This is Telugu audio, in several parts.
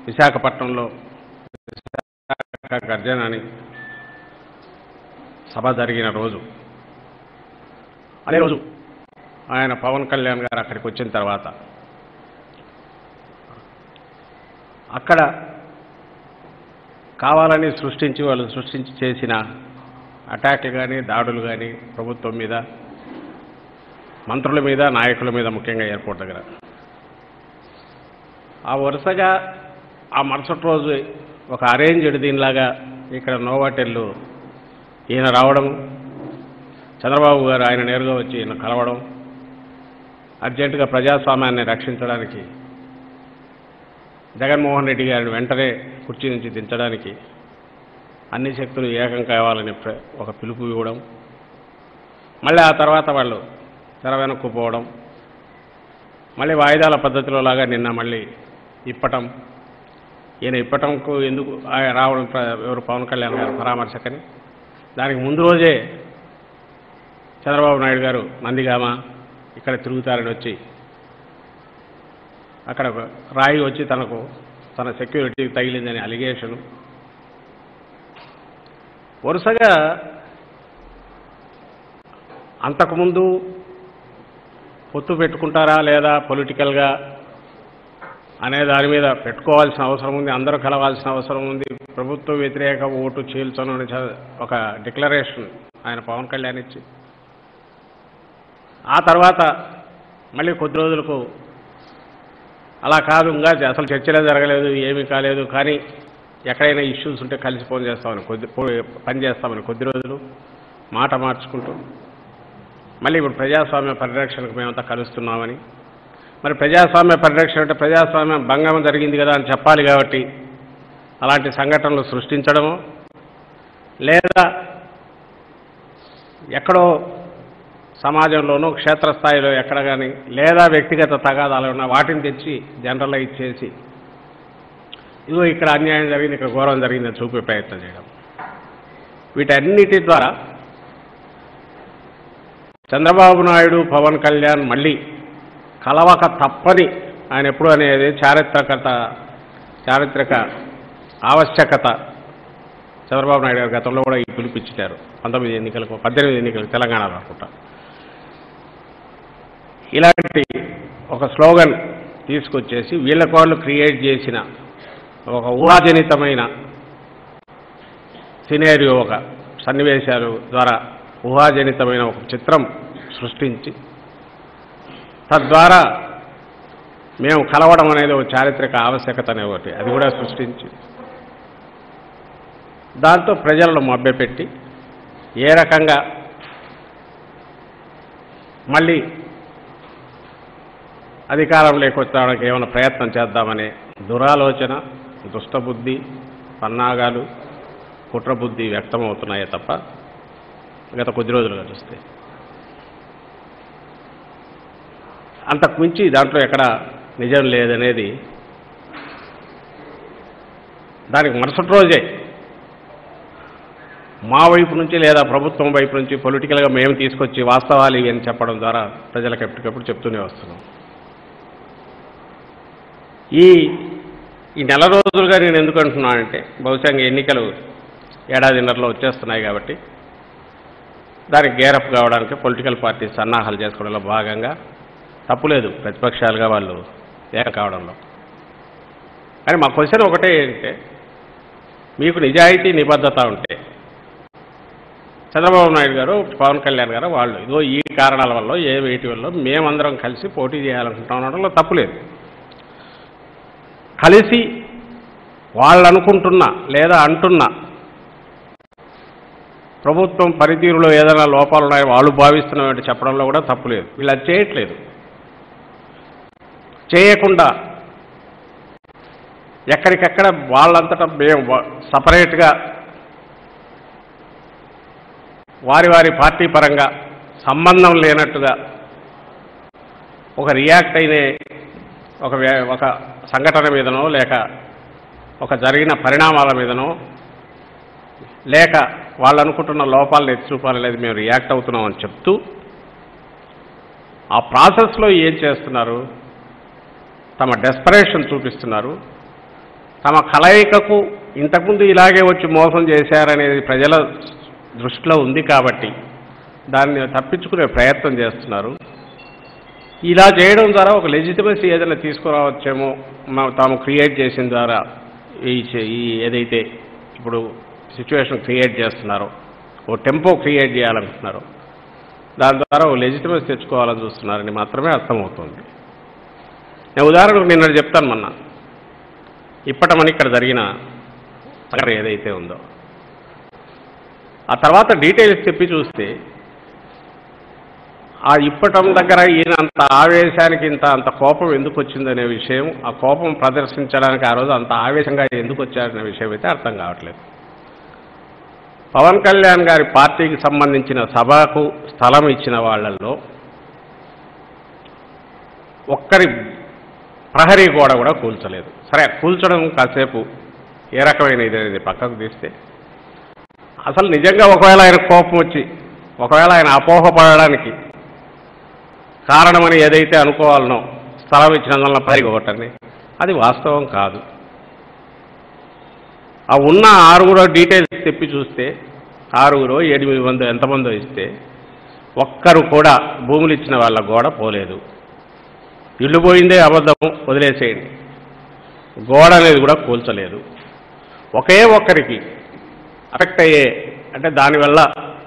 విశాఖపట్నంలో విశాఖ గర్జన అని సభ జరిగిన రోజు అదే రోజు ఆయన పవన్ కళ్యాణ్ గారు అక్కడికి వచ్చిన తర్వాత అక్కడ కావాలని సృష్టించి వాళ్ళు సృష్టించి చేసిన అటాక్లు కానీ దాడులు కానీ ప్రభుత్వం మీద మంత్రుల మీద నాయకుల మీద ముఖ్యంగా ఎయిర్పోర్ట్ దగ్గర ఆ వరుసగా ఆ మరుసటి రోజు ఒక అరేంజ్డ్ దీనిలాగా ఇక్కడ నోవాటెల్లు ఈయన రావడం చంద్రబాబు గారు ఆయన నేరుగా వచ్చి ఈయన కలవడం అర్జెంటుగా ప్రజాస్వామ్యాన్ని రక్షించడానికి జగన్మోహన్ రెడ్డి గారిని వెంటనే కుర్చీ నుంచి దించడానికి అన్ని శక్తులు ఏకం కావాలని ప్ర- ఒక పిలుపు ఇవ్వడం మళ్ళీ ఆ తర్వాత వాళ్ళు తెర వెనక్కు పోవడం మళ్ళీ వాయిదాల పద్ధతిలో లాగా నిన్న మళ్ళీ ఇప్పటం ఈయన ఇప్పటంకు ఎందుకు ఆయన రావడం ప్ర- ఎవరు పవన్ కళ్యాణ్ గారు పరామర్శకని దానికి ముందు రోజే చంద్రబాబు నాయుడు గారు నందిగామ ఇక్కడ తిరుగుతారని వచ్చి అక్కడ ఒక రాయి వచ్చి తనకు తన సెక్యూరిటీకి తగిలిందని అలిగేషను వరుసగా అంతకుముందు పొత్తు పెట్టుకుంటారా లేదా పొలిటికల్గా అనే దాని మీద పెట్టుకోవాల్సిన అవసరం ఉంది అందరూ కలవాల్సిన అవసరం ఉంది ప్రభుత్వ వ్యతిరేక ఓటు చీల్చను అని చ- ఒక డిక్లరేషన్ ఆయన పవన్ కళ్యాణ్ ఇచ్చి ఆ తర్వాత మళ్ళీ కొద్ది రోజులకు అలా కాదు ఇంకా అసలు చర్చలే జరగలేదు ఏమీ కాలేదు కానీ ఎక్కడైనా ఇష్యూస్ ఉంటే కలిసి ఫోన్ చేస్తామని కొద్ది పో- పని చేస్తామని కొద్ది రోజులు మాట మార్చుకుంటూ మళ్ళీ ఇప్పుడు ప్రజాస్వామ్య పరిరక్షణకు మేమంతా కలుస్తున్నామని మరి ప్రజాస్వామ్య పరిరక్షణ అంటే ప్రజాస్వామ్యం భంగం జరిగింది కదా అని చెప్పాలి కాబట్టి అలాంటి సంఘటనలు సృష్టించడము లేదా ఎక్కడో సమాజంలోనూ క్షేత్రస్థాయిలో ఎక్కడ కానీ లేదా వ్యక్తిగత తగాదాలు ఉన్న వాటిని తెచ్చి జనరలైజ్ చేసి ఇదిగో ఇక్కడ అన్యాయం జరిగింది ఇక్కడ ఘోరం జరిగిందని చూపే ప్రయత్నం చేయడం వీటన్నిటి ద్వారా చంద్రబాబు నాయుడు పవన్ కళ్యాణ్ మళ్ళీ కలవక తప్పని ఆయన ఎప్పుడు అనేది చారిత్రకత చారిత్రక ఆవశ్యకత చంద్రబాబు నాయుడు గారు గతంలో కూడా ఈ పిలిపించారు పంతొమ్మిది ఎన్నికలకు పద్దెనిమిది ఎన్నికలకు తెలంగాణలో అనుకుంటా ఇలాంటి ఒక స్లోగన్ తీసుకొచ్చేసి వీళ్ళ వాళ్ళు క్రియేట్ చేసిన ఒక ఊహాజనితమైన సినేరియో ఒక సన్నివేశాలు ద్వారా ఊహాజనితమైన ఒక చిత్రం సృష్టించి తద్వారా మేము కలవడం అనేది ఒక చారిత్రక ఆవశ్యకత అనే ఒకటి అది కూడా సృష్టించి దాంతో ప్రజలను మభ్యపెట్టి ఏ రకంగా మళ్ళీ అధికారం లేకొచ్చడానికి ఏమైనా ప్రయత్నం చేద్దామనే దురాలోచన దుష్టబుద్ధి పన్నాగాలు కుట్రబుద్ధి వ్యక్తమవుతున్నాయే తప్ప గత కొద్ది రోజులుగా చూస్తే అంతకు మించి దాంట్లో ఎక్కడ నిజం లేదనేది దానికి మరుసటి రోజే మా వైపు నుంచి లేదా ప్రభుత్వం వైపు నుంచి పొలిటికల్గా మేము తీసుకొచ్చి వాస్తవాలు ఇవి అని చెప్పడం ద్వారా ప్రజలకు ఎప్పటికప్పుడు చెప్తూనే వస్తున్నాం ఈ ఈ నెల రోజులుగా నేను ఎందుకు అంటున్నానంటే బహుశా ఇంక ఎన్నికలు ఏడాదిన్నరలో వచ్చేస్తున్నాయి కాబట్టి దానికి గేరప్ కావడానికి పొలిటికల్ పార్టీ సన్నాహాలు చేసుకోవడంలో భాగంగా తప్పులేదు ప్రతిపక్షాలుగా వాళ్ళు ఏక కావడంలో కానీ మా క్వశ్చన్ ఒకటే ఏంటంటే మీకు నిజాయితీ నిబద్ధత ఉంటే చంద్రబాబు నాయుడు గారు పవన్ కళ్యాణ్ గారు వాళ్ళు ఇదిగో ఈ కారణాల వల్ల ఏ వేటి వల్ల మేమందరం కలిసి పోటీ చేయాలనుకుంటాం అనడంలో తప్పులేదు కలిసి వాళ్ళు అనుకుంటున్న లేదా అంటున్న ప్రభుత్వం పనితీరులో ఏదైనా లోపాలు ఉన్నాయో వాళ్ళు భావిస్తున్నామంటే చెప్పడంలో కూడా తప్పులేదు వీళ్ళు అది చేయట్లేదు చేయకుండా ఎక్కడికెక్కడ వాళ్ళంతటా మేము సపరేట్గా వారి వారి పార్టీ పరంగా సంబంధం లేనట్టుగా ఒక రియాక్ట్ అయినే ఒక వ్య- ఒక సంఘటన మీదనో లేక ఒక జరిగిన పరిణామాల మీదనో లేక వాళ్ళు అనుకుంటున్న లోపాలను ఎత్తి చూపాలనేది మేము రియాక్ట్ అవుతున్నామని చెప్తూ ఆ ప్రాసెస్లో ఏం చేస్తున్నారు తమ డెస్పరేషన్ చూపిస్తున్నారు తమ కలయికకు ఇంతకుముందు ఇలాగే వచ్చి మోసం చేశారనేది ప్రజల దృష్టిలో ఉంది కాబట్టి దాన్ని తప్పించుకునే ప్రయత్నం చేస్తున్నారు ఇలా చేయడం ద్వారా ఒక లెజిటిమసీ ఏదైనా తీసుకురావచ్చేమో మా- తాము క్రియేట్ చేసిన ద్వారా ఈ చే- ఈ ఏదైతే ఇప్పుడు సిచ్యువేషన్ క్రియేట్ చేస్తున్నారో ఓ టెంపో క్రియేట్ చేయాలనుకుంటున్నారో దాని ద్వారా ఓ లెజిటిమసీ తెచ్చుకోవాలని చూస్తున్నారని మాత్రమే అర్థమవుతుంది నేను ఉదాహరణకు నిన్న చెప్తాను మొన్న ఇప్పటమని ఇక్కడ జరిగిన సంఘటన ఏదైతే ఉందో ఆ తర్వాత డీటెయిల్స్ చెప్పి చూస్తే ఆ ఇప్పటం దగ్గర ఈయన అంత ఆవేశానికి ఇంత అంత కోపం ఎందుకు వచ్చిందనే విషయం ఆ కోపం ప్రదర్శించడానికి ఆ రోజు అంత ఆవేశంగా ఎందుకు వచ్చారనే విషయం అయితే అర్థం కావట్లేదు పవన్ కళ్యాణ్ గారి పార్టీకి సంబంధించిన సభకు స్థలం ఇచ్చిన వాళ్ళల్లో ఒక్కరి ప్రహరీ గోడ కూడా కూల్చలేదు సరే కూల్చడం కాసేపు ఏ రకమైన ఇది అనేది పక్కకు తీస్తే అసలు నిజంగా ఒకవేళ ఆయన కోపం వచ్చి ఒకవేళ ఆయన అపోహపడడానికి కారణమని ఏదైతే అనుకోవాలనో స్థలం ఇచ్చినందువల్ల పరిగొట్టని అది వాస్తవం కాదు ఆ ఉన్న ఆరుగురో డీటెయిల్స్ తెప్పి చూస్తే ఆరుగురో ఎనిమిది మంది ఎంతమందో ఇస్తే ఒక్కరు కూడా భూములు ఇచ్చిన వాళ్ళ గోడ పోలేదు ఇల్లు పోయిందే అబద్ధం వదిలేసేయండి గోడ అనేది కూడా కూల్చలేదు ఒకే ఒక్కరికి అఫెక్ట్ అయ్యే అంటే దానివల్ల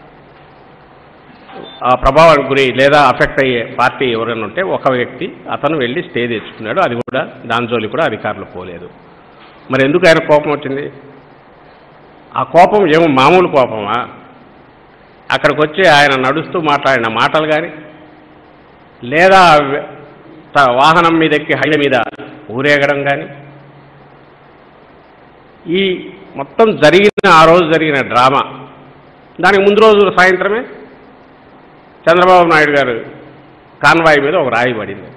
ఆ ప్రభావానికి గురి లేదా అఫెక్ట్ అయ్యే పార్టీ ఎవరైనా ఉంటే ఒక వ్యక్తి అతను వెళ్ళి స్టే తెచ్చుకున్నాడు అది కూడా దాని జోలి కూడా అధికారులు పోలేదు మరి ఎందుకు ఆయన కోపం వచ్చింది ఆ కోపం ఏమో మామూలు కోపమా అక్కడికి వచ్చి ఆయన నడుస్తూ మాట్లాడిన మాటలు కానీ లేదా వె- త వాహనం మీద ఎక్కి హైల మీద ఊరేగడం కానీ ఈ మొత్తం జరిగిన ఆ రోజు జరిగిన డ్రామా దానికి ముందు రోజు సాయంత్రమే చంద్రబాబు నాయుడు గారు కాన్వాయ్ మీద ఒక రాయి పడింది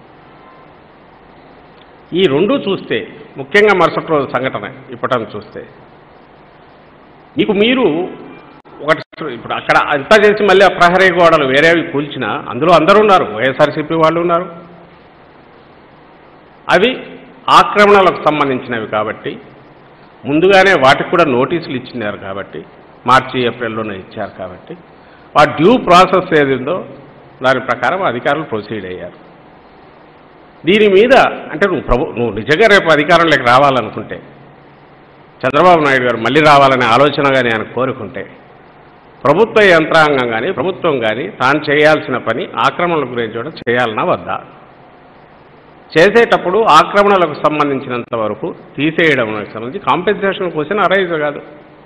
ఈ రెండు చూస్తే ముఖ్యంగా మరుసటి రోజు సంఘటన ఇప్పటం చూస్తే మీకు మీరు ఒకటి ఇప్పుడు అక్కడ అంతా చేసి మళ్ళీ ఆ ప్రహరీ గోడలు వేరేవి కూల్చినా అందులో అందరూ ఉన్నారు వైఎస్ఆర్సీపీ వాళ్ళు ఉన్నారు అవి ఆక్రమణలకు సంబంధించినవి కాబట్టి ముందుగానే వాటికి కూడా నోటీసులు ఇచ్చినారు కాబట్టి మార్చి ఏప్రిల్లోనే ఇచ్చారు కాబట్టి ఆ డ్యూ ప్రాసెస్ ఏది ఉందో దాని ప్రకారం అధికారులు ప్రొసీడ్ అయ్యారు దీని మీద అంటే నువ్వు ప్రభు నువ్వు నిజంగా రేపు అధికారంలోకి రావాలనుకుంటే చంద్రబాబు నాయుడు గారు మళ్ళీ రావాలనే ఆలోచన కానీ ఆయన కోరుకుంటే ప్రభుత్వ యంత్రాంగం కానీ ప్రభుత్వం కానీ తాను చేయాల్సిన పని ఆక్రమణల గురించి కూడా చేయాలన్నా వద్దా చేసేటప్పుడు ఆక్రమణలకు సంబంధించినంత వరకు తీసేయడం సంబంధించి కాంపెన్సేషన్ క్వశ్చన్ అరైజ్ కాదు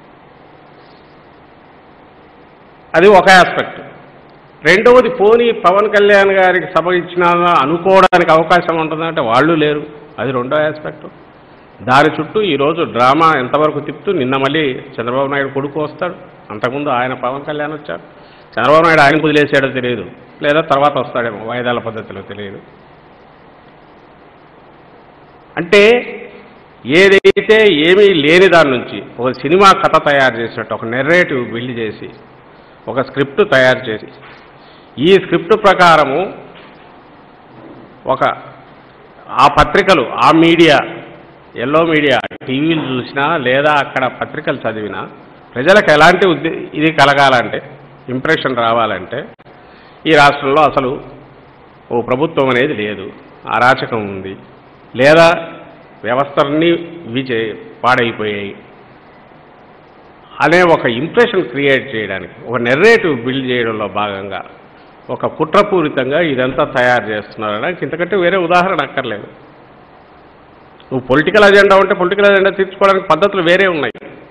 అది ఒక ఆస్పెక్ట్ రెండవది పోనీ పవన్ కళ్యాణ్ గారికి సభ ఇచ్చినా అనుకోవడానికి అవకాశం ఉంటుందంటే వాళ్ళు లేరు అది రెండో ఆస్పెక్ట్ దాని చుట్టూ ఈరోజు డ్రామా ఎంతవరకు తిప్పుతూ నిన్న మళ్ళీ చంద్రబాబు నాయుడు కొడుకు వస్తాడు అంతకుముందు ఆయన పవన్ కళ్యాణ్ వచ్చాడు చంద్రబాబు నాయుడు ఆయన వదిలేసాడో తెలియదు లేదా తర్వాత వస్తాడేమో వాయిదాల పద్ధతిలో తెలియదు అంటే ఏదైతే ఏమీ లేని దాని నుంచి ఒక సినిమా కథ తయారు చేసినట్టు ఒక నెర్రేటివ్ బిల్డ్ చేసి ఒక స్క్రిప్ట్ తయారు చేసి ఈ స్క్రిప్ట్ ప్రకారము ఒక ఆ పత్రికలు ఆ మీడియా ఎల్లో మీడియా టీవీలు చూసినా లేదా అక్కడ పత్రికలు చదివినా ప్రజలకు ఎలాంటి ఉద్దే ఇది కలగాలంటే ఇంప్రెషన్ రావాలంటే ఈ రాష్ట్రంలో అసలు ఓ ప్రభుత్వం అనేది లేదు అరాచకం ఉంది లేదా వ్యవస్థలన్నీ విజయ పాడైపోయాయి అనే ఒక ఇంప్రెషన్ క్రియేట్ చేయడానికి ఒక నెర్రేటివ్ బిల్డ్ చేయడంలో భాగంగా ఒక కుట్రపూరితంగా ఇదంతా తయారు చేస్తున్నారనడానికి ఇంతకంటే వేరే ఉదాహరణ అక్కర్లేదు నువ్వు పొలిటికల్ అజెండా ఉంటే పొలిటికల్ అజెండా తీర్చుకోవడానికి పద్ధతులు వేరే ఉన్నాయి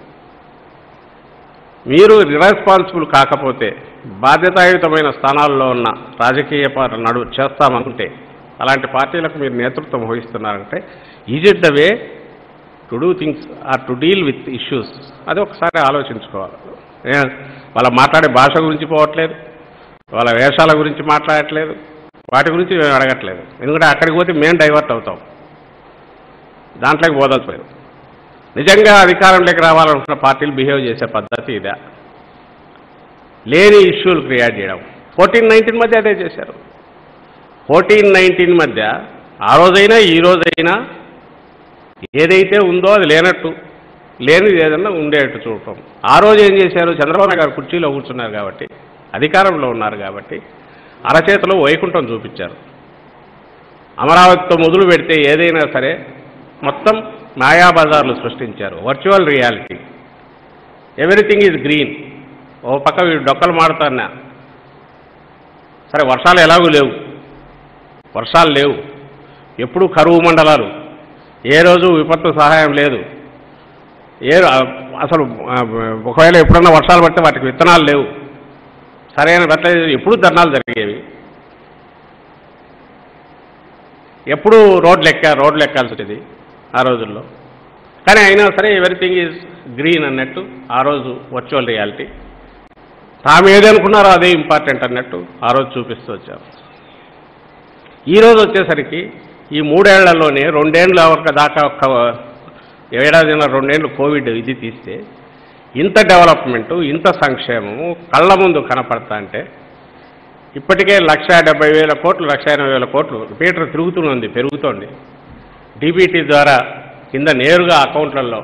మీరు రిరెస్పాన్సిబుల్ కాకపోతే బాధ్యతాయుతమైన స్థానాల్లో ఉన్న రాజకీయ పార్టీ నడు చేస్తామనుకుంటే అలాంటి పార్టీలకు మీరు నేతృత్వం వహిస్తున్నారంటే is it the way to do things or to deal with issues అది ఒకసారి ఆలోచించుకోవాలి ఏ- వాళ్ళ మాట్లాడే భాష గురించి పోవట్లేదు వాళ్ళ వేషాల గురించి మాట్లాడట్లేదు వాటి గురించి మేము అడగట్లేదు ఎందుకంటే అక్కడికి పోతే మేము డైవర్ట్ అవుతాం దాంట్లోకి పోదలుచుకోలేదు నిజంగా అధికారంలోకి రావాలనుకున్న పార్టీలు బిహేవ్ చేసే పద్ధతి ఇదే లేని ఇష్యూలు క్రియేట్ చేయడం ఫోర్టీన్ నైన్టీన్ మధ్య అదే చేశారు ఫోర్టీన్ నైన్టీన్ మధ్య ఆ రోజైనా ఈ రోజైనా ఏదైతే ఉందో అది లేనట్టు లేనిది ఏదన్నా ఉండేట్టు చూడటం ఆ రోజు ఏం చేశారు చంద్రబాబు నాయుడు గారు కుర్చీలో కూర్చున్నారు కాబట్టి అధికారంలో ఉన్నారు కాబట్టి అరచేతిలో వైకుంఠం చూపించారు అమరావతితో మొదలు పెడితే ఏదైనా సరే మొత్తం మాయాబజార్లు సృష్టించారు virtual reality everything is green ఓ పక్క వీడు డొక్కలు మాడుతాన్నా సరే వర్షాలు ఎలాగూ లేవు వర్షాలు లేవు ఎప్పుడు కరువు మండలాలు ఏ రోజు విపత్తు సహాయం లేదు ఏ అసలు ఆ, ఒకవేళ ఎప్పుడన్నా వర్షాలు పడితే వాటికి విత్తనాలు లేవు సరైన ఫెర్టిలైజర్ ఎప్పుడు ధర్నాలు జరిగేవి ఎప్పుడు రోడ్లు ఎక్కా రోడ్లు ఎక్కాల్సి వచ్చేది ఆ రోజుల్లో కానీ అయినా సరే ఎవ్రీథింగ్ ఈజ్ గ్రీన్ అన్నట్టు ఆ రోజు వర్చువల్ రియాలిటీ తాము ఏది అనుకున్నారో అదే ఇంపార్టెంట్ అన్నట్టు ఆ రోజు చూపిస్తూ వచ్చారు ఈ రోజు వచ్చేసరికి ఈ మూడేళ్లలోనే రెండేళ్ల వరకు దాకా ఒక్క ఏడాదిన్నర రెండేళ్ళు కోవిడ్ ఇది తీస్తే ఇంత డెవలప్మెంటు ఇంత సంక్షేమము కళ్ళ ముందు కనపడతా అంటే ఇప్పటికే లక్ష డెబ్బై వేల కోట్లు లక్ష ఎనభై వేల కోట్లు పీటర్ తిరుగుతుంది పెరుగుతోంది డీబీటీ ద్వారా కింద నేరుగా అకౌంట్లలో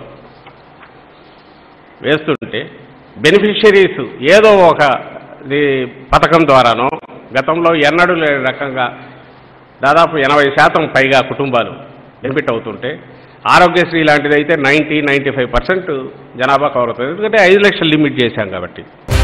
వేస్తుంటే బెనిఫిషరీస్ ఏదో ఒక ఇది పథకం ద్వారానో గతంలో ఎన్నడూ లేని రకంగా దాదాపు ఎనభై శాతం పైగా కుటుంబాలు బెనిఫిట్ అవుతుంటే ఆరోగ్యశ్రీ లాంటిది అయితే నైంటీ నైంటీ ఫైవ్ పర్సెంట్ జనాభా కవర్ అవుతుంది ఎందుకంటే ఐదు లక్షలు లిమిట్ చేశాం కాబట్టి